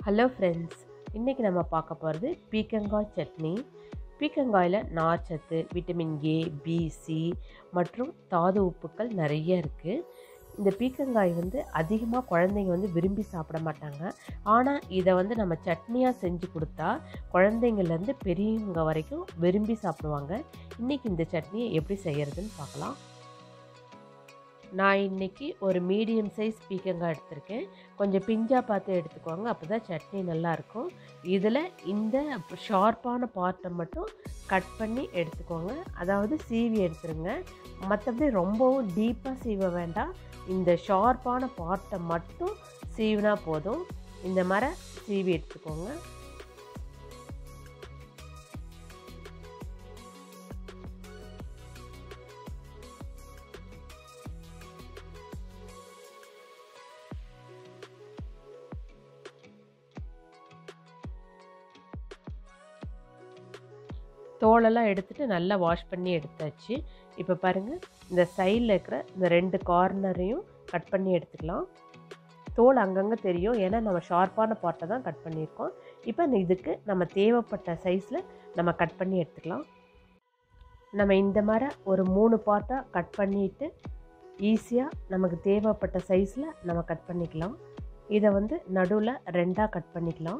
hello friends இன்றைக்கி நம்ம பார்க்க போகிறது பீக்கங்காய் சட்னி பீக்கங்காயில் நார்ச்சத்து விட்டமின் ஏ பி சி மற்றும் தாது உப்புக்கள் நிறைய இருக்குது இந்த பீக்கங்காய் வந்து அதிகமாக குழந்தைங்க வந்து விரும்பி சாப்பிட மாட்டாங்க ஆனால் இதை வந்து நம்ம சட்னியாக செஞ்சு கொடுத்தா குழந்தைங்கள்லேருந்து பெரியவங்க வரைக்கும் விரும்பி சாப்பிடுவாங்க இன்றைக்கி இந்த சட்னியை எப்படி செய்கிறதுன்னு பார்க்கலாம் நான் இன்றைக்கி ஒரு மீடியம் சைஸ் பீக்கங்காய் எடுத்திருக்கேன் கொஞ்சம் பிஞ்சாக பார்த்து எடுத்துக்கோங்க அப்போ தான் சட்னி நல்லாயிருக்கும் இதில் இந்த ஷார்ப்பான பார்ட்டை மட்டும் கட் பண்ணி எடுத்துக்கோங்க அதாவது சீவி எடுத்துருங்க மற்றபடி ரொம்பவும் டீப்பாக சீவ வேண்டாம் இந்த ஷார்ப்பான பார்ட்டை மட்டும் சீவினா போதும் இந்த மாதிரி சீவி எடுத்துக்கோங்க தோலெல்லாம் எடுத்துகிட்டு நல்லா வாஷ் பண்ணி எடுத்தாச்சு இப்போ பாருங்கள் இந்த சைடில் இருக்கிற இந்த ரெண்டு கார்னரையும் கட் பண்ணி எடுத்துக்கலாம் தோல் அங்கங்கே தெரியும் ஏன்னா நம்ம ஷார்ப்பான பார்ட்டை தான் கட் பண்ணியிருக்கோம் இப்போ இதுக்கு நம்ம தேவைப்பட்ட சைஸில் நம்ம கட் பண்ணி எடுத்துக்கலாம் நம்ம இந்த மாதிரி ஒரு மூணு பார்ட்டாக கட் பண்ணிவிட்டு ஈஸியாக நமக்கு தேவைப்பட்ட சைஸில் நம்ம கட் பண்ணிக்கலாம் இதை வந்து நடுவில் ரெண்டாக கட் பண்ணிக்கலாம்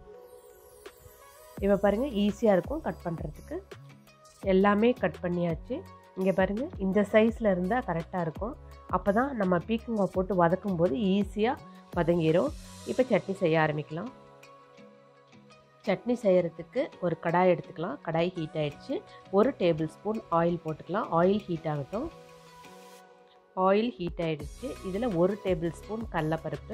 இப்போ பாருங்கள் ஈஸியாக இருக்கும் கட் பண்ணுறதுக்கு எல்லாமே கட் பண்ணியாச்சு இங்கே பாருங்கள் இந்த சைஸில் இருந்தால் கரெக்டாக இருக்கும் அப்போ தான் நம்ம பீக்கங்காய் போட்டு வதக்கும் போது ஈஸியாக வதங்கிடும் இப்போ சட்னி செய்ய ஆரம்பிக்கலாம் சட்னி செய்கிறதுக்கு ஒரு கடாய் எடுத்துக்கலாம் கடாய் ஹீட் ஆகிடுச்சு ஒரு டேபிள் ஸ்பூன் ஆயில் போட்டுக்கலாம் ஆயில் ஹீட் ஆகட்டும் ஆயில் ஹீட் ஆகிடுச்சு இதில் ஒரு டேபிள் ஸ்பூன் கடலப்பருப்பு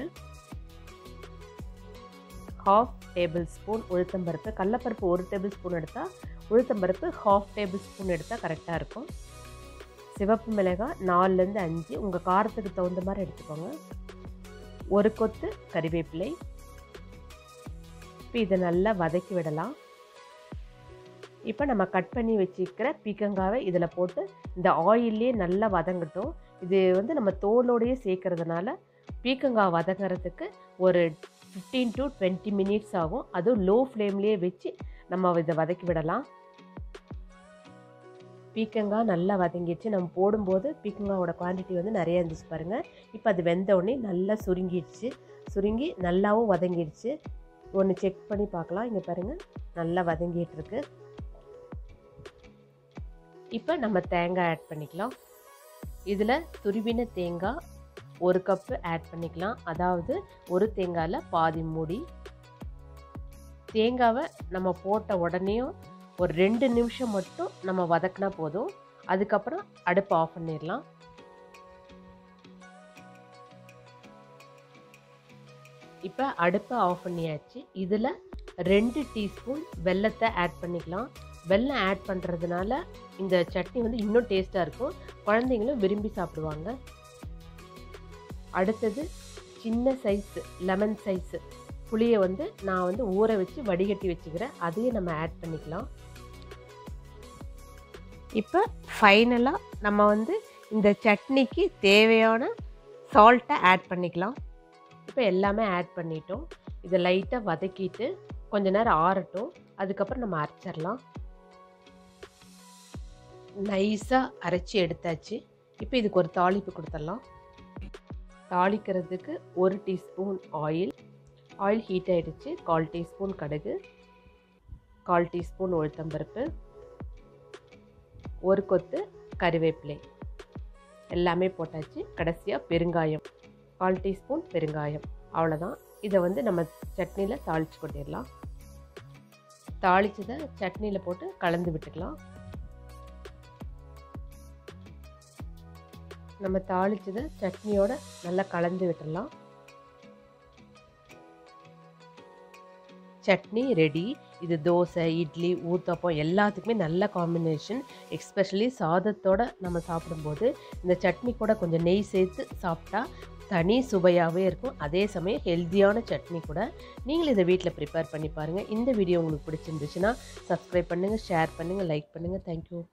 ஹாஃப் டேபிள் ஸ்பூன் உளுத்தம்பருப்பு கடலப்பருப்பு ஒரு டேபிள் ஸ்பூன் எடுத்தால் உளுத்தம்பருப்பு ஹாஃப் டேபிள் ஸ்பூன் எடுத்தால் கரெக்டாக இருக்கும் சிவப்பு மிளகாய் நாலுலேருந்து அஞ்சு உங்கள் காரத்துக்கு தகுந்த மாதிரி எடுத்துக்கோங்க ஒரு கொத்து கறிவேப்பிலை இப்போ இதை நல்லா வதக்கி விடலாம் இப்போ நம்ம கட் பண்ணி வச்சுக்கிற பீக்கங்காவை இதில் போட்டு இந்த ஆயிலே நல்லா வதங்கட்டும் இது வந்து நம்ம தோலோடையே சேர்க்கறதுனால பீக்கங்காய் வதங்கிறதுக்கு ஒரு ஃபிஃப்டீன் டு டுவெண்ட்டி மினிட்ஸ் ஆகும் அதுவும் லோ ஃப்ளேம்லேயே வச்சு நம்ம இதை வதக்கி விடலாம் பீக்கங்காய் நல்லா வதங்கிடுச்சு நம்ம போடும்போது பீக்கங்காவோட குவான்டிட்டி வந்து நிறைய இருந்துச்சு பாருங்கள் இப்போ அது வெந்த உடனே நல்லா சுருங்கிடுச்சு சுருங்கி நல்லாவும் வதங்கிடுச்சு ஒன்று செக் பண்ணி பார்க்கலாம் இங்கே பாருங்கள் நல்லா வதங்கிட்டு இருக்கு இப்போ நம்ம தேங்காய் ஆட் பண்ணிக்கலாம் இதில் துருவின தேங்காய் ஒரு கப்பு ஆட் பண்ணிக்கலாம் அதாவது ஒரு தேங்காயில் பாதி மூடி தேங்காவை நம்ம போட்ட உடனேயும் ஒரு ரெண்டு நிமிஷம் மட்டும் நம்ம வதக்கினா போதும் அதுக்கப்புறம் அடுப்பை ஆஃப் பண்ணிடலாம் இப்போ அடுப்பை ஆஃப் பண்ணியாச்சு இதில் ரெண்டு டீஸ்பூன் வெல்லத்தை ஆட் பண்ணிக்கலாம் வெல்லம் ஆட் பண்ணுறதுனால இந்த சட்னி வந்து இன்னும் டேஸ்ட்டாக இருக்கும் குழந்தைங்களும் விரும்பி சாப்பிடுவாங்க அடுத்தது சின்ன சைஸு லெமன் சைஸு புளியை வந்து நான் வந்து ஊற வச்சு வடிகட்டி வச்சுக்கிறேன் அதையும் நம்ம ஆட் பண்ணிக்கலாம் இப்போ ஃபைனலாக நம்ம வந்து இந்த சட்னிக்கு தேவையான சால்ட்டை ஆட் பண்ணிக்கலாம் இப்போ எல்லாமே ஆட் பண்ணிட்டோம் இதை லைட்டாக வதக்கிட்டு கொஞ்ச நேரம் ஆறட்டும் அதுக்கப்புறம் நம்ம அரைச்சிடலாம் நைஸாக அரைச்சி எடுத்தாச்சு இப்போ இதுக்கு ஒரு தாளிப்பு கொடுத்துடலாம் தாளிக்கிறதுக்கு ஒரு டீஸ்பூன் ஆயில் ஆயில் ஹீட் ஆகிடுச்சு கால் டீஸ்பூன் கடுகு கால் டீஸ்பூன் உளுத்தம்பருப்பு ஒரு கொத்து கருவேப்பிலை எல்லாமே போட்டாச்சு கடைசியாக பெருங்காயம் கால் டீஸ்பூன் பெருங்காயம் அவ்வளோதான் இதை வந்து நம்ம சட்னியில் தாளித்து கொட்டிடலாம் தாளித்ததை சட்னியில் போட்டு கலந்து விட்டுக்கலாம் நம்ம தாளிச்சதை சட்னியோட நல்லா கலந்து விட்டுடலாம் சட்னி ரெடி இது தோசை இட்லி ஊத்தப்பம் எல்லாத்துக்குமே நல்ல காம்பினேஷன் எக்ஸ்பெஷலி சாதத்தோட நம்ம சாப்பிடும்போது இந்த சட்னி கூட கொஞ்சம் நெய் சேர்த்து சாப்பிட்டா தனி சுவையாகவே இருக்கும் அதே சமயம் ஹெல்த்தியான சட்னி கூட நீங்கள் இதை வீட்டில் ப்ரிப்பேர் பண்ணி பாருங்கள் இந்த வீடியோ உங்களுக்கு பிடிச்சிருந்துச்சுன்னா சப்ஸ்கிரைப் பண்ணுங்கள் ஷேர் பண்ணுங்கள் லைக் பண்ணுங்கள் தேங்க்யூ